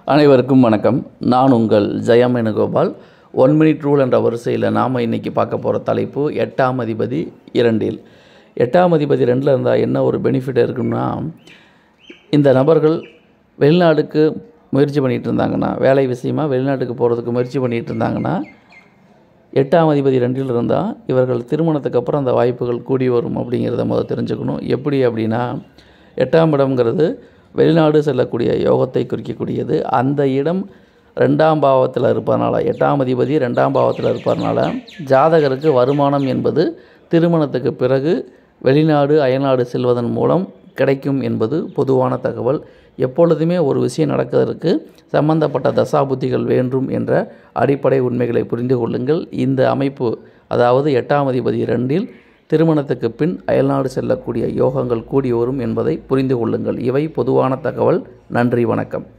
அனைவருக்கும் வணக்கம் நான் உங்கள் Jayam Venugopal one minute rule என்ற வரிசையில் நாம் இன்றைக்கி பார்க்க போகிற தலைப்பு எட்டாம் அதிபதி இரண்டில் எட்டாம் அதிபதி ரெண்டில் இருந்தால் என்ன ஒரு பெனிஃபிட் இருக்குன்னா இந்த நபர்கள் வெளிநாடுக்கு முயற்சி பண்ணிகிட்டு இருந்தாங்கன்னா வேலை விஷயமா வெளிநாட்டுக்கு போகிறதுக்கு முயற்சி பண்ணிகிட்டு இருந்தாங்கன்னா எட்டாம் அதிபதி ரெண்டில் இருந்தால் இவர்கள் திருமணத்துக்கு அப்புறம் அந்த வாய்ப்புகள் கூடி வரும் அப்படிங்கிறத முதல் தெரிஞ்சுக்கணும் எப்படி அப்படின்னா எட்டாம் இடம்ங்கிறது வெளிநாடு செல்லக்கூடிய யோகத்தை குறிக்கக்கூடியது அந்த இடம் ரெண்டாம் பாவத்தில் இருப்பதனால எட்டாம் அதிபதி ரெண்டாம் பாவத்தில் இருப்பதனால ஜாதகருக்கு வருமானம் என்பது திருமணத்துக்கு பிறகு வெளிநாடு அயல்நாடு செல்வதன் மூலம் கிடைக்கும் என்பது பொதுவான தகவல் எப்பொழுதுமே ஒரு விஷயம் நடக்கிறதுக்கு சம்பந்தப்பட்ட தசாபுத்திகள் வேண்டும் என்ற அடிப்படை உண்மைகளை புரிந்து கொள்ளுங்கள் இந்த அமைப்பு அதாவது எட்டாம் அதிபதி ரெண்டில் திருமணத்துக்கு பின் அயல்நாடு செல்லக்கூடிய யோகங்கள் கூடி வரும் என்பதை புரிந்து கொள்ளுங்கள் இவை பொதுவான தகவல் நன்றி வணக்கம்